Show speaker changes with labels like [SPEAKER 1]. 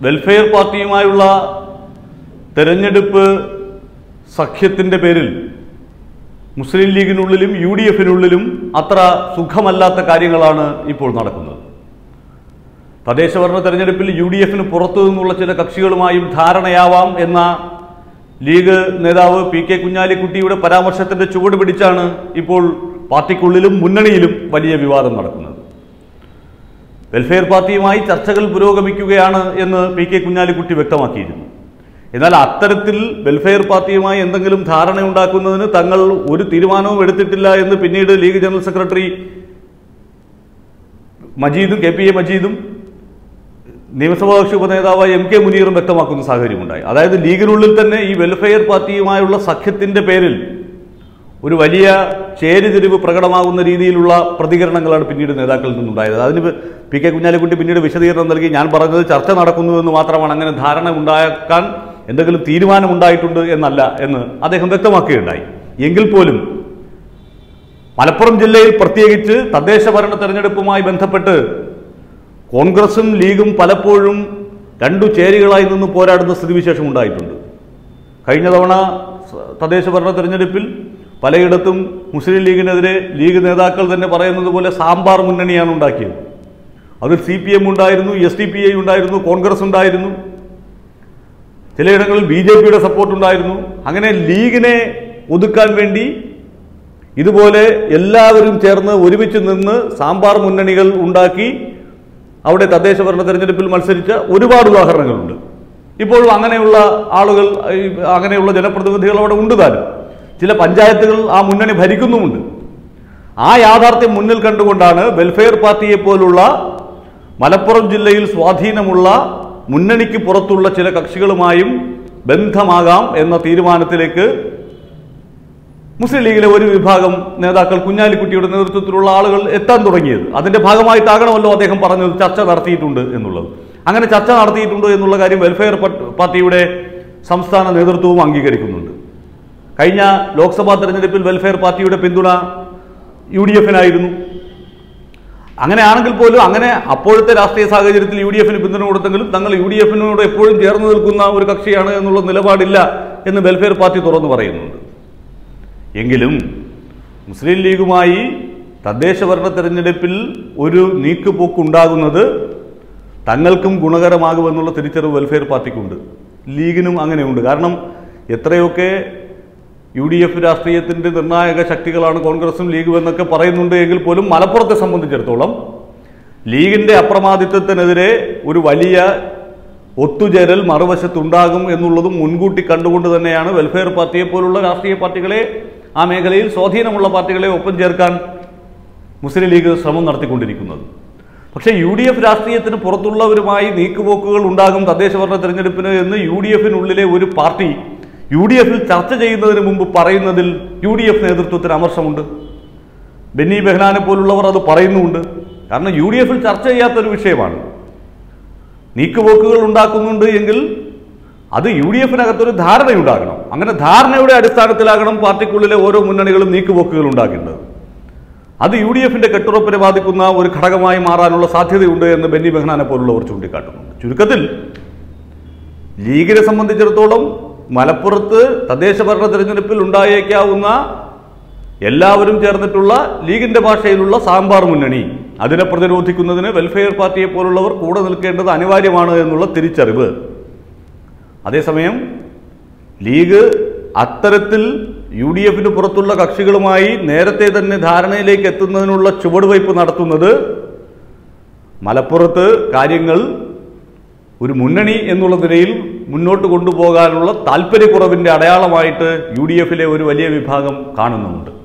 [SPEAKER 1] welfare പാർട്ടിയുമായുള്ള തെരഞ്ഞെടുപ്പ് സഖ്യത്തിൻ്റെ പേരിൽ മുസ്ലിം ലീഗിനുള്ളിലും U D എഫിനുള്ളിലും അത്ര സുഖമല്ലാത്ത കാര്യങ്ങളാണ് ഇപ്പോൾ നടക്കുന്നത് തദ്ദേശഭരണ തെരഞ്ഞെടുപ്പിൽ യു ഡി എഫിന് പുറത്തു നിന്നുള്ള ചില കക്ഷികളുമായും ധാരണയാവാം എന്ന ലീഗ് നേതാവ് പി കെ കുഞ്ഞാലിക്കുട്ടിയുടെ പരാമർശത്തിന്റെ ചുവട് പിടിച്ചാണ് ഇപ്പോൾ പാർട്ടിക്കുള്ളിലും മുന്നണിയിലും വലിയ വിവാദം നടക്കുന്നത് വെൽഫെയർ പാർട്ടിയുമായി ചർച്ചകൾ പുരോഗമിക്കുകയാണ് എന്ന് പി കെ കുഞ്ഞാലിക്കുട്ടി വ്യക്തമാക്കിയിരുന്നു എന്നാൽ അത്തരത്തിൽ വെൽഫെയർ പാർട്ടിയുമായി എന്തെങ്കിലും ധാരണയുണ്ടാക്കുന്നതിന് തങ്ങൾ ഒരു തീരുമാനവും എടുത്തിട്ടില്ല എന്ന് പിന്നീട് ലീഗ് ജനറൽ സെക്രട്ടറി മജീദും കെ പി എ മജീദും നിയമസഭാ കക്ഷി ഉപനേതാവായ എം കെ മുനീറും വ്യക്തമാക്കുന്ന സാഹചര്യമുണ്ടായി അതായത് ലീഗിനുള്ളിൽ തന്നെ ഈ വെൽഫെയർ പാർട്ടിയുമായുള്ള സഖ്യത്തിന്റെ പേരിൽ ഒരു വലിയ ചേരിതിരിവ് പ്രകടമാകുന്ന രീതിയിലുള്ള പ്രതികരണങ്ങളാണ് പിന്നീട് നേതാക്കളിൽ നിന്നുണ്ടായത് അതിന് പി കെ കുഞ്ഞാലിക്കുട്ടി പിന്നീട് വിശദീകരണം നൽകി ഞാൻ പറഞ്ഞത് ചർച്ച നടക്കുന്നു എന്ന് മാത്രമാണ് അങ്ങനെ ധാരണ ഉണ്ടാക്കാൻ എന്തെങ്കിലും തീരുമാനമുണ്ടായിട്ടുണ്ട് എന്നല്ല എന്ന് അദ്ദേഹം വ്യക്തമാക്കുകയുണ്ടായി എങ്കിൽ പോലും മലപ്പുറം ജില്ലയിൽ പ്രത്യേകിച്ച് തദ്ദേശ ഭരണ തെരഞ്ഞെടുപ്പുമായി ബന്ധപ്പെട്ട് കോൺഗ്രസും ലീഗും പലപ്പോഴും രണ്ടു ചേരികളായി നിന്ന് പോരാടുന്ന സ്ഥിതിവിശേഷം ഉണ്ടായിട്ടുണ്ട് കഴിഞ്ഞ തവണ സ- തദ്ദേശ ഭരണ തെരഞ്ഞെടുപ്പിൽ പലയിടത്തും മുസ്ലിം ലീഗിനെതിരെ ലീഗ് നേതാക്കൾ തന്നെ പറയുന്നത് പോലെ സാമ്പാർ മുന്നണിയാണ് ഉണ്ടാക്കിയത് അതിൽ സി പി എം ഉണ്ടായിരുന്നു എസ് ഡി പി ഐ ഉണ്ടായിരുന്നു കോൺഗ്രസ് ഉണ്ടായിരുന്നു ചിലയിടങ്ങളിൽ ബി ജെ പിയുടെ സപ്പോർട്ട് ഉണ്ടായിരുന്നു അങ്ങനെ ലീഗിനെ ഒതുക്കാൻ വേണ്ടി ഇതുപോലെ എല്ലാവരും ചേർന്ന് ഒരുമിച്ച് നിന്ന് സാമ്പാർ മുന്നണികൾ ഉണ്ടാക്കി അവിടെ തദ്ദേശ ഭരണ തെരഞ്ഞെടുപ്പിൽ മത്സരിച്ച ഒരുപാട് ഉദാഹരണങ്ങളുണ്ട് ഇപ്പോഴും അങ്ങനെയുള്ള ആളുകൾ ഈ അങ്ങനെയുള്ള ജനപ്രതിനിധികൾ അവിടെ ഉണ്ട് താനും ചില പഞ്ചായത്തുകൾ ആ മുന്നണി ഭരിക്കുന്നുമുണ്ട് ആ യാഥാർത്ഥ്യം മുന്നിൽ കണ്ടുകൊണ്ടാണ് വെൽഫെയർ പാർട്ടിയെ പോലുള്ള മലപ്പുറം ജില്ലയിൽ സ്വാധീനമുള്ള മുന്നണിക്ക് പുറത്തുള്ള ചില കക്ഷികളുമായും ബന്ധമാകാം എന്ന തീരുമാനത്തിലേക്ക് മുസ്ലിം ലീഗിലെ ഒരു വിഭാഗം നേതാക്കൾ കുഞ്ഞാലിക്കുട്ടിയുടെ നേതൃത്വത്തിലുള്ള ആളുകൾ എത്താൻ തുടങ്ങിയത് അതിന്റെ ഭാഗമായിട്ടാകണമല്ലോ അദ്ദേഹം പറഞ്ഞത് ചർച്ച നടത്തിയിട്ടുണ്ട് എന്നുള്ളത് അങ്ങനെ ചർച്ച നടത്തിയിട്ടുണ്ട് എന്നുള്ള കാര്യം വെൽഫെയർ പട്ട് പാർട്ടിയുടെ സംസ്ഥാന നേതൃത്വവും അംഗീകരിക്കുന്നുണ്ട് കഴിഞ്ഞ ലോക്സഭാ തെരഞ്ഞെടുപ്പിൽ വെൽഫെയർ പാർട്ടിയുടെ പിന്തുണ യു ഡി എഫിനായിരുന്നു അങ്ങനെയാണെങ്കിൽ പോലും അങ്ങനെ അപ്പോഴത്തെ രാഷ്ട്രീയ സാഹചര്യത്തിൽ യു ഡി എഫിന് പിന്തുണ കൊടുത്തെങ്കിലും തങ്ങൾ യു ഡി എഫിനോട് എപ്പോഴും ചേർന്ന് നിൽക്കുന്ന ഒരു കക്ഷിയാണ് എന്നുള്ള നിലപാടില്ല എന്ന് വെൽഫെയർ പാർട്ടി തുറന്നു പറയുന്നുണ്ട് എങ്കിലും മുസ്ലിം ലീഗുമായി തദ്ദേശ ഭരണ തെരഞ്ഞെടുപ്പിൽ ഒരു നീക്കുപോക്കുണ്ടാകുന്നത് തങ്ങൾക്കും ഗുണകരമാകുമെന്നുള്ള തിരിച്ചറിവ് വെൽഫെയർ പാർട്ടിക്കുണ്ട് ലീഗിനും അങ്ങനെയുണ്ട് കാരണം എത്രയൊക്കെ യു ഡി എഫ് രാഷ്ട്രീയത്തിൻ്റെ നിർണായക ശക്തികളാണ് കോൺഗ്രസും ലീഗും എന്നൊക്കെ പറയുന്നുണ്ട് എങ്കിൽ പോലും മലപ്പുറത്തെ സംബന്ധിച്ചിടത്തോളം ലീഗിൻ്റെ അപ്രമാദിത്വത്തിനെതിരെ ഒരു വലിയ ഒത്തുചേരൽ മറുവശത്തുണ്ടാകും എന്നുള്ളതും മുൻകൂട്ടി കണ്ടുകൊണ്ട് തന്നെയാണ് വെൽഫെയർ പാർട്ടിയെ പോലുള്ള രാഷ്ട്രീയ പാർട്ടികളെ ആ മേഖലയിൽ സ്വാധീനമുള്ള പാർട്ടികളെ ഒപ്പം ചേർക്കാൻ മുസ്ലിം ലീഗ് ശ്രമം നടത്തിക്കൊണ്ടിരിക്കുന്നത് പക്ഷേ യു ഡി എഫ് രാഷ്ട്രീയത്തിന് പുറത്തുള്ളവരുമായി നീക്കുപോക്കുകൾ ഉണ്ടാകും തദ്ദേശ ഭരണ തെരഞ്ഞെടുപ്പിന് എന്ന് യു ഡി എഫിനുള്ളിലെ ഒരു പാർട്ടി യു ഡി എഫിൽ ചർച്ച ചെയ്യുന്നതിന് മുമ്പ് പറയുന്നതിൽ യു ഡി എഫ് നേതൃത്വത്തിന് അമർഷമുണ്ട് ബെന്നി ബെഹ്നാനെ പോലുള്ളവർ അത് പറയുന്നുമുണ്ട് കാരണം യു ഡി എഫിൽ ചർച്ച ചെയ്യാത്തൊരു വിഷയമാണ് നീക്കുപോക്കുകൾ ഉണ്ടാക്കുന്നുണ്ട് എങ്കിൽ അത് യു ഡി എഫിനകത്തൊരു ധാരണയുണ്ടാകണം അങ്ങനെ ധാരണയുടെ അടിസ്ഥാനത്തിലാകണം പാർട്ടിക്കുള്ളിലെ ഓരോ മുന്നണികളും നീക്കുപോക്കുകൾ ഉണ്ടാക്കേണ്ടത് അത് യു ഡി എഫിന്റെ കെട്ടുറപ്പിനെ ബാധിക്കുന്ന ഒരു ഘടകമായി മാറാനുള്ള സാധ്യതയുണ്ട് എന്ന് ബെന്നി ബെഹ്നാനെ പോലുള്ളവർ ചൂണ്ടിക്കാട്ടുന്നുണ്ട് ചുരുക്കത്തിൽ ലീഗിനെ സംബന്ധിച്ചിടത്തോളം മലപ്പുറത്ത് തദ്ദേശ ഭരണ തെരഞ്ഞെടുപ്പിൽ ഉണ്ടായേക്കാവുന്ന എല്ലാവരും ചേർന്നിട്ടുള്ള ലീഗിന്റെ ഭാഷയിലുള്ള സാമ്പാർ മുന്നണി അതിനെ പ്രതിരോധിക്കുന്നതിന് വെൽഫെയർ പാർട്ടിയെ പോലുള്ളവർ കൂടെ നിൽക്കേണ്ടത് അനിവാര്യമാണ് എന്നുള്ള തിരിച്ചറിവ് അതേസമയം ലീഗ് അത്തരത്തിൽ യു ഡി എഫിന് പുറത്തുള്ള കക്ഷികളുമായി നേരത്തെ തന്നെ ധാരണയിലേക്ക് എത്തുന്നതിനുള്ള ചുവടുവയ്പ് നടത്തുന്നത് മലപ്പുറത്ത് കാര്യങ്ങൾ ഒരു മുന്നണി എന്നുള്ള നിലയിൽ മുന്നോട്ട് കൊണ്ടുപോകാനുള്ള താല്പര്യക്കുറവിൻ്റെ അടയാളമായിട്ട് യു ഡി എഫിലെ ഒരു വലിയ വിഭാഗം കാണുന്നുമുണ്ട്